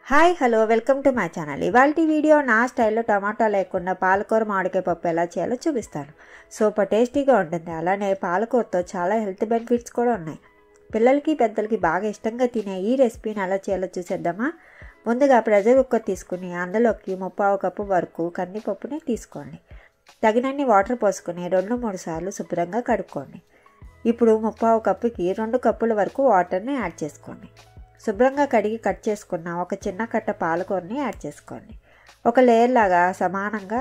hi hello welcome to my channel ఇవాళ video నా స్టైల్లో టమాటా లేకుండా పాలకూర మామిడికాయ పప్పు ఎలా చేయాలో చూపిస్తాను సూపర్ టేస్టీగా ఉంటుంది అలానే పాలకూరతో చాలా హెల్త్ బెనిఫిట్స్ కూడా ఉన్నాయి పిల్లలకి పెద్దలకి బాగా ఇష్టంగా తినే ఈ రెసిపీని ఎలా చేయాలో చూసేద్దామా ముందుగా ప్రెజర్ కుక్కర్ తీసుకుని అందులోకి ముప్పావు కప్పు వరకు కందిపప్పుని తీసుకోండి తగినన్ని వాటర్ పోసుకుని రెండు మూడు సార్లు శుభ్రంగా కడుక్కోండి ఇప్పుడు ముప్పావు కప్పుకి రెండు కప్పుల వరకు వాటర్ని యాడ్ చేసుకోండి శుభ్రంగా కడిగి కట్ చేసుకున్న ఒక చిన్న కట్ట పాలకూరని యాడ్ చేసుకోండి ఒక లేయర్ లాగా సమానంగా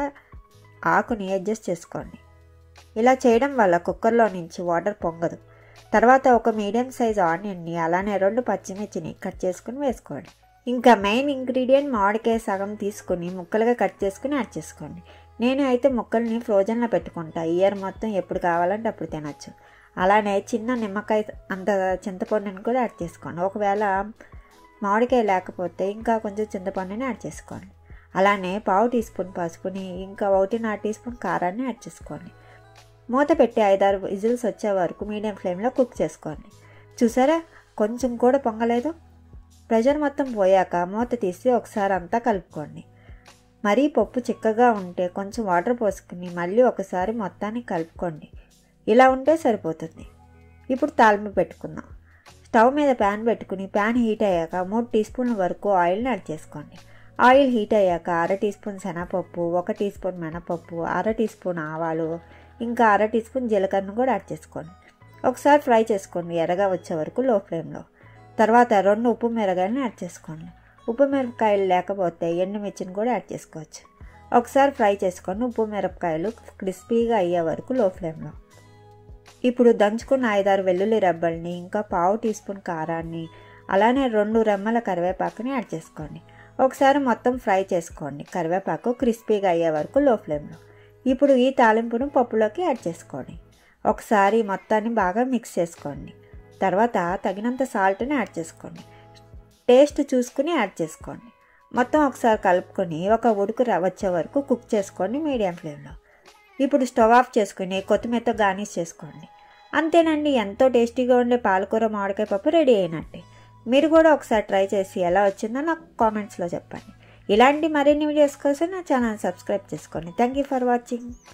ఆకుని అడ్జస్ట్ చేసుకోండి ఇలా చేయడం వల్ల కుక్కర్లో నుంచి వాటర్ పొంగదు తర్వాత ఒక మీడియం సైజ్ ఆనియన్ని అలానే రెండు పచ్చిమిర్చిని కట్ చేసుకుని వేసుకోండి ఇంకా మెయిన్ ఇంగ్రీడియంట్ మామిడికాయ సగం తీసుకుని ముక్కలుగా కట్ చేసుకుని యాడ్ చేసుకోండి నేను అయితే ముక్కల్ని ఫ్రోజన్లో పెట్టుకుంటా ఇయర్ మొత్తం ఎప్పుడు కావాలంటే అప్పుడు తినచ్చు అలానే చిన్న నిమ్మకాయ అంత చింతపండుని కూడా యాడ్ చేసుకోండి ఒకవేళ మామిడికాయ లేకపోతే ఇంకా కొంచెం చింతపండుని యాడ్ చేసుకోండి అలానే పావు టీ స్పూన్ పసుపుని ఇంకా ఒకటిన్నర టీ స్పూన్ కారాన్ని యాడ్ చేసుకోండి మూత పెట్టి ఐదారు విజిల్స్ వచ్చే వరకు మీడియం ఫ్లేమ్లో కుక్ చేసుకోండి చూసారా కొంచెం కూడా పొంగలేదు ప్రెషర్ మొత్తం పోయాక మూత తీసి ఒకసారి అంతా కలుపుకోండి మరీ పప్పు చిక్కగా ఉంటే కొంచెం వాటర్ పోసుకుని మళ్ళీ ఒకసారి మొత్తాన్ని కలుపుకోండి ఇలా ఉంటే సరిపోతుంది ఇప్పుడు తాలింపు పెట్టుకుందాం స్టవ్ మీద ప్యాన్ పెట్టుకుని ప్యాన్ హీట్ అయ్యాక మూడు టీ స్పూన్ల వరకు ఆయిల్ని యాడ్ చేసుకోండి ఆయిల్ హీట్ అయ్యాక అర టీ స్పూన్ శనగపప్పు ఒక టీ స్పూన్ మినపప్పు అర టీ స్పూన్ ఆవాలు ఇంకా అర టీ స్పూన్ జీలకర్రను కూడా యాడ్ చేసుకోండి ఒకసారి ఫ్రై చేసుకోండి ఎర్రగా వచ్చే వరకు లో ఫ్లేమ్లో తర్వాత రెండు ఉప్పు మిరగాయలను యాడ్ చేసుకోండి ఉప్పు మిరపకాయలు లేకపోతే ఎండుమిర్చిని కూడా యాడ్ చేసుకోవచ్చు ఒకసారి ఫ్రై చేసుకొని ఉప్పు మిరపకాయలు క్రిస్పీగా అయ్యే వరకు లో ఫ్లేమ్లో ఇప్పుడు దంచుకున్న ఐదారు వెల్లుల్లి రెబ్బల్ని ఇంకా పావు టీ స్పూన్ కారాన్ని అలానే రెండు రెమ్మల కరివేపాకుని యాడ్ చేసుకోండి ఒకసారి మొత్తం ఫ్రై చేసుకోండి కరివేపాకు క్రిస్పీగా అయ్యే వరకు లో ఫ్లేమ్లో ఇప్పుడు ఈ తాలింపును పప్పులోకి యాడ్ చేసుకోండి ఒకసారి మొత్తాన్ని బాగా మిక్స్ చేసుకోండి తర్వాత తగినంత సాల్ట్ని యాడ్ చేసుకోండి టేస్ట్ చూసుకుని యాడ్ చేసుకోండి మొత్తం ఒకసారి కలుపుకొని ఒక ఉడుకు వచ్చే వరకు కుక్ చేసుకోండి మీడియం ఫ్లేమ్లో ఇప్పుడు స్టవ్ ఆఫ్ చేసుకుని కొత్తిమీరతో గార్నిష్ చేసుకోండి అంతేనండి ఎంతో టేస్టీగా ఉండే పాలకూర మామిడికాయ పప్పు రెడీ అయినట్టే మీరు కూడా ఒకసారి ట్రై చేసి ఎలా వచ్చిందో నాకు కామెంట్స్లో చెప్పండి ఇలాంటి మరిన్ని వీడియోస్ కోసం నా ఛానల్ సబ్స్క్రైబ్ చేసుకోండి థ్యాంక్ యూ ఫర్ వాచింగ్